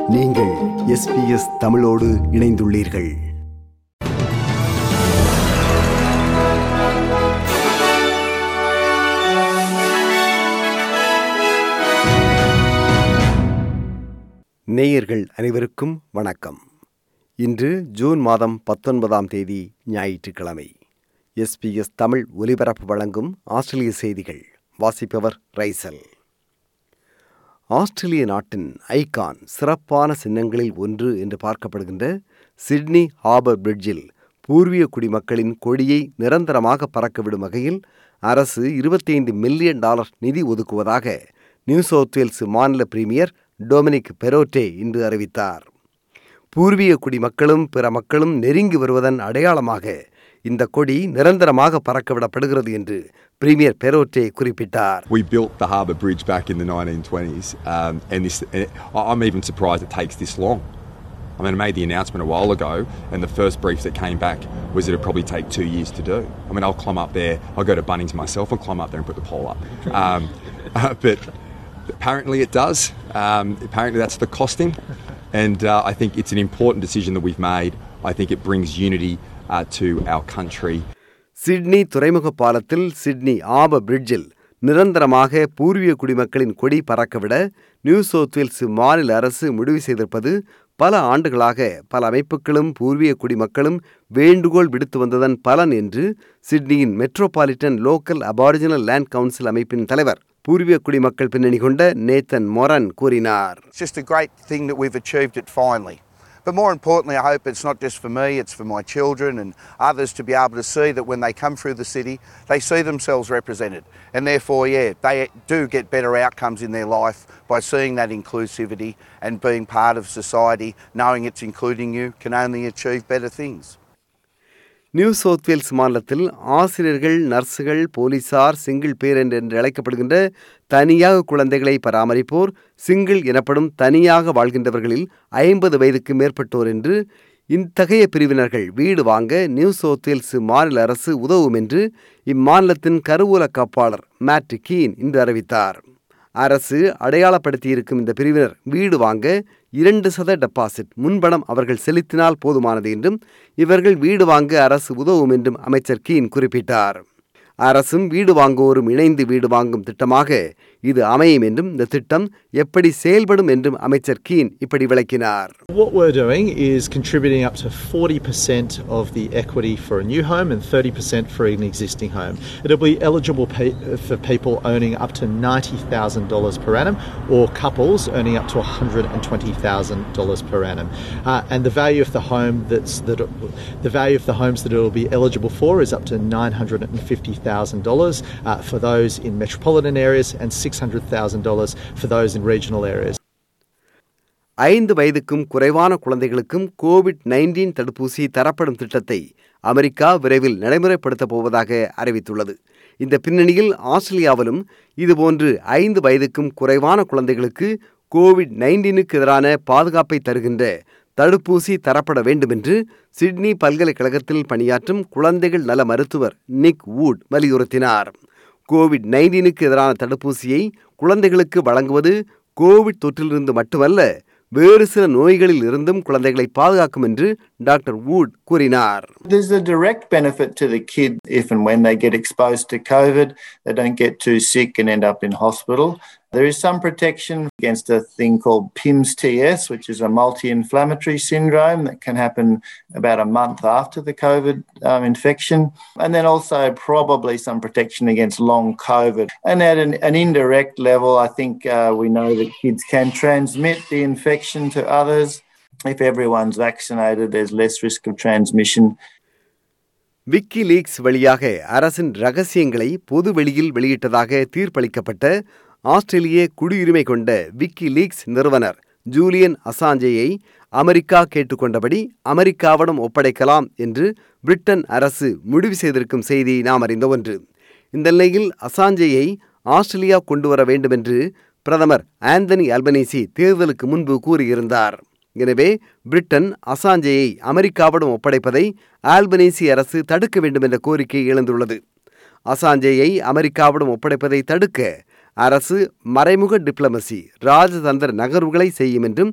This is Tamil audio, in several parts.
நீங்கள் எஸ்பிஎஸ் தமிழோடு இணைந்துள்ளீர்கள் நேயர்கள் அனைவருக்கும் வணக்கம் இன்று ஜூன் மாதம் பத்தொன்பதாம் தேதி ஞாயிற்றுக்கிழமை எஸ்பிஎஸ் தமிழ் ஒலிபரப்பு வழங்கும் ஆஸ்திரேலிய செய்திகள் வாசிப்பவர் ரைசல் ஆஸ்திரேலிய நாட்டின் ஐகான் சிறப்பான சின்னங்களில் ஒன்று என்று பார்க்கப்படுகின்ற சிட்னி ஹார்பர் பிரிட்ஜில் பூர்வீக குடிமக்களின் கொடியை நிரந்தரமாக பறக்கவிடும் வகையில் அரசு இருபத்தைந்து மில்லியன் டாலர் நிதி ஒதுக்குவதாக நியூ சவுத் வேல்ஸ் மாநில பிரீமியர் டொமினிக் பெரோட்டே இன்று அறிவித்தார் பூர்வீக குடிமக்களும் பிற மக்களும் நெருங்கி வருவதன் அடையாளமாக இந்த கொடி நிரந்தரமாக பறக்கவிடப்படுகிறது என்று பிரீமியர் பெரோட்டே குறிப்பிட்டார் We built the Harbour Bridge back in the 1920s, um, and this, and I- I'm even surprised it takes this long. I mean, I made the announcement a while ago, and the first brief that came back was that it'd probably take two years to do. I mean, I'll climb up there, I'll go to Bunnings myself and climb up there and put the pole up. Um, uh, but apparently it does. Um, apparently that's the costing, and uh, I think it's an important decision that we've made. I think it brings unity uh, to our country. Sydney துறைமுக பாலத்தில் சிட்னி ஆப பிரிட்ஜில் நிரந்தரமாக பூர்வீக குடிமக்களின் கொடி பறக்கவிட நியூ சவுத் வேல்ஸ் மாநில அரசு முடிவு செய்திருப்பது பல ஆண்டுகளாக பல அமைப்புகளும் பூர்வீக குடிமக்களும் வேண்டுகோள் விடுத்து வந்ததன் பலன் என்று சிட்னியின் metropolitan local aboriginal land council அமைப்பின் தலைவர் பூர்வீக குடிமக்கள் பின்னணி கொண்ட நேத்தன் மொரன் கூறினார் It's just a great thing that we've achieved it finally. But more importantly, I hope it's not just for me, it's for my children and others to be able to see that when they come through the city, they see themselves represented. And therefore, yeah, they do get better outcomes in their life by seeing that inclusivity and being part of society, knowing it's including you, can only achieve better things. New South Wales மாநிலத்தில் ஆசிரியர்கள் நர்சுகள் போலீசார் சிங்கிள் பேரண்ட் என்று அழைக்கப்படுகின்ற தனியாக குழந்தைகளை பராமரிப்போர் சிங்கிள் எனப்படும் தனியாக வாழ்கின்றவர்களில் ஐம்பது வயதுக்கு மேற்பட்டோர் என்று இத்தகைய பிரிவினர்கள் வீடு வாங்க நியூ சவுத் வேல்ஸ் மாநில அரசு உதவும் என்று இம்மாநிலத்தின் கருவூல காப்பாளர் மேட் கீன் இன்று அறிவித்தார் அரசு அடையாளப்படுத்தியிருக்கும் இந்த பிரிவினர் வீடு வாங்க இரண்டு சத டெபாசிட் முன்பணம் அவர்கள் செலுத்தினால் போதுமானது என்றும் இவர்கள் வீடு வாங்க அரசு உதவும் என்றும் அமைச்சர் கீன் குறிப்பிட்டார் அரசும் வீடு வாங்குவோரும் இணைந்து வீடு வாங்கும் திட்டமாக இது அமையும் என்றும் இந்த திட்டம் எப்படி செயல்படும் என்றும் அமைச்சர் கீன் இப்படி விளக்கினார் What we're doing is contributing up to 40% of the equity for a new home and 30% for an existing home. It'll be eligible pe- for people owning up to $90,000 per annum or couples earning up to $120,000 per annum. Uh, and the value of the home that's that the value of the homes that it'll be eligible for is up to $950,000 uh, for those in metropolitan areas and $600,000 for those in regional areas. ஐந்து வயதுக்கும் குறைவான குழந்தைகளுக்கும் கோவிட் நைன்டீன் தடுப்பூசி தரப்படும் திட்டத்தை அமெரிக்கா விரைவில் நடைமுறைப்படுத்தப் போவதாக அறிவித்துள்ளது இந்த பின்னணியில் ஆஸ்திரேலியாவிலும் இதுபோன்று ஐந்து வயதுக்கும் குறைவான குழந்தைகளுக்கு கோவிட் நைன்டீனுக்கு எதிரான பாதுகாப்பை தருகின்ற தடுப்பூசி தரப்பட வேண்டும் என்று சிட்னி பல்கலைக்கழகத்தில் பணியாற்றும் குழந்தைகள் நல மருத்துவர் நிக் வூட் வலியுறுத்தினார் கோவிட் நைன்டீனுக்கு எதிரான தடுப்பூசியை குழந்தைகளுக்கு வழங்குவது கோவிட் தொற்றிலிருந்து மட்டுமல்ல வேறு சில நோய்களில் இருந்தும் குழந்தைகளை பாதுகாக்கும் என்று டாக்டர் வூட் கூறினார் There's a direct benefit to the kid if and when they get exposed to COVID. They don't get too sick and end up in hospital. There is some protection against a thing called PIMS TS, which is a multi inflammatory syndrome that can happen about a month after the COVID um, infection. And then also probably some protection against long COVID. And at an, an indirect level, I think uh, we know that kids can transmit the infection to others. If everyone's vaccinated, there's less risk of transmission. WikiLeaks வழியாக அரசின் ரகசியங்களை பொது வெளியில் வெளியிட்டதாக தீர்ப்பளிக்கப்பட்ட ஆஸ்திரேலிய குடியுரிமை கொண்ட விக்கி லீக்ஸ் நிறுவனர் ஜூலியன் அசாஞ்சேயை அமெரிக்கா கேட்டுக்கொண்டபடி அமெரிக்காவிடம் ஒப்படைக்கலாம் என்று பிரிட்டன் அரசு முடிவு செய்திருக்கும் செய்தி நாம் அறிந்த ஒன்று இந்த நிலையில் அசாஞ்சேயை ஆஸ்திரேலியா கொண்டு வர வேண்டும் என்று பிரதமர் ஆந்தனி அல்பனீசி தேர்தலுக்கு முன்பு கூறியிருந்தார் எனவே பிரிட்டன் அசாஞ்சேயை அமெரிக்காவிடம் ஒப்படைப்பதை ஆல்பனீசி அரசு தடுக்க வேண்டும் என்ற கோரிக்கை எழுந்துள்ளது அசாஞ்சேயை அமெரிக்காவிடம் ஒப்படைப்பதை தடுக்க அரசு மறைமுக டிப்ளமசி ராஜதந்திர நகர்வுகளை செய்யும் என்றும்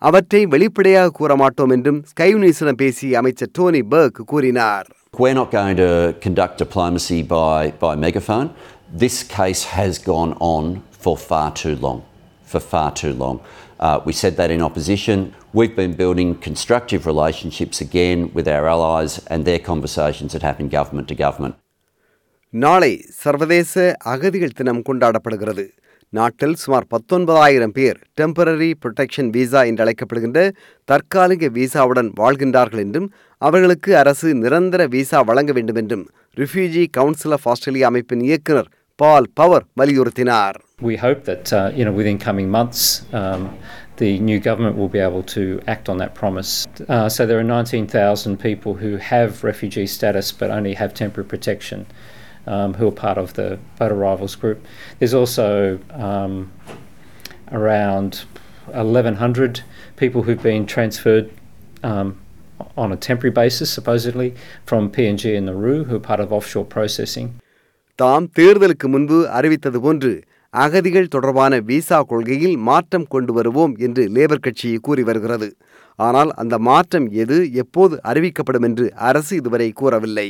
அவற்றை வெளிப்படையாக கூற மாட்டோம் என்றும் ஸ்கை நியூஸிடம் பேசிய அமைச்சர் டோனி பர்க் கூறினார் We're not going to conduct diplomacy by, by megaphone. This case has gone on for far too long. For far too long. Uh, we said that in opposition. We've been building constructive relationships again with our allies and their conversations that happen government to government. நாளை சர்வதேச அகதிகள் தினம் கொண்டாடப்படுகிறது நாட்டில் சுமார் பத்தொன்பதாயிரம் பேர் டெம்பரரி புரொடெக்ஷன் விசா என்று அழைக்கப்படுகின்ற தற்காலிக விசாவுடன் வாழ்கின்றார்கள் என்றும் அவர்களுக்கு அரசு நிரந்தர விசா வழங்க வேண்டும் என்றும் ரிஃப்யூஜி கவுன்சில் ஆஃப் ஆஸ்திரேலியா அமைப்பின் இயக்குனர் பால் பவர் வலியுறுத்தினார் We hope that uh, you know within coming months um, the new government will be able to act on that promise. Uh, so there are 19,000 people who have refugee status but only have temporary protection. Um, who are part of the boat arrivals group. There's also um, around 1,100 people who've been transferred um, on a temporary basis, supposedly, from PNG and Nauru, who are part of offshore processing. தாம் தேர்தலுக்கு முன்பு அறிவித்தது போன்று அகதிகள் தொடர்பான விசா கொள்கையில் மாற்றம் கொண்டு வருவோம் என்று லேபர் கட்சி கூறி வருகிறது ஆனால் அந்த மாற்றம் எது எப்போது அறிவிக்கப்படும் என்று அரசு இதுவரை கூறவில்லை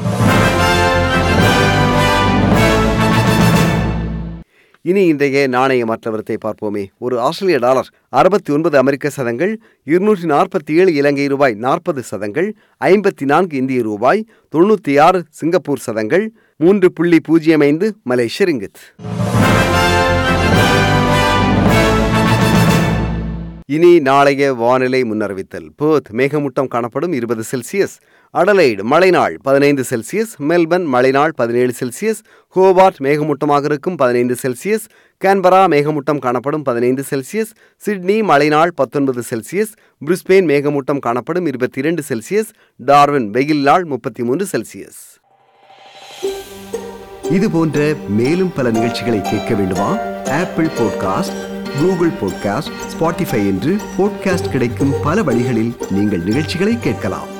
இனி இன்றைய நாணய மற்றவரத்தை பார்ப்போமே ஒரு ஆஸ்திரேலிய டாலர் அறுபத்தி ஒன்பது அமெரிக்க சதங்கள் இருநூற்றி நாற்பத்தி ஏழு இலங்கை ரூபாய் நாற்பது சதங்கள் ஐம்பத்தி நான்கு இந்திய ரூபாய் தொண்ணூற்றி ஆறு சிங்கப்பூர் சதங்கள் மூன்று புள்ளி பூஜ்ஜியம் ஐந்து மலேசிய ரிங்கித் இனி நாளைய வானிலை முன்னறிவித்தல் பேர்த் மேகமூட்டம் காணப்படும் இருபது செல்சியஸ் அடலைடு மழைநாள் பதினைந்து செல்சியஸ் மெல்பர்ன் மழைநாள் பதினேழு செல்சியஸ் ஹோபார்ட் மேகமூட்டமாக இருக்கும் பதினைந்து செல்சியஸ் கேன்பரா மேகமூட்டம் காணப்படும் பதினைந்து செல்சியஸ் சிட்னி மழைநாள் பத்தொன்பது செல்சியஸ் பிரிஸ்பெயின் மேகமூட்டம் காணப்படும் இருபத்தி இரண்டு செல்சியஸ் டார்வின் வெயில் நாள் முப்பத்தி மூன்று செல்சியஸ் இது போன்ற மேலும் பல நிகழ்ச்சிகளை கேட்க வேண்டுமா Apple podcast Google podcast Spotify என்று பாட்காஸ்ட் கிடைக்கும் பல வழிகளில் நீங்கள் நிகழ்ச்சிகளை கேட்கலாம்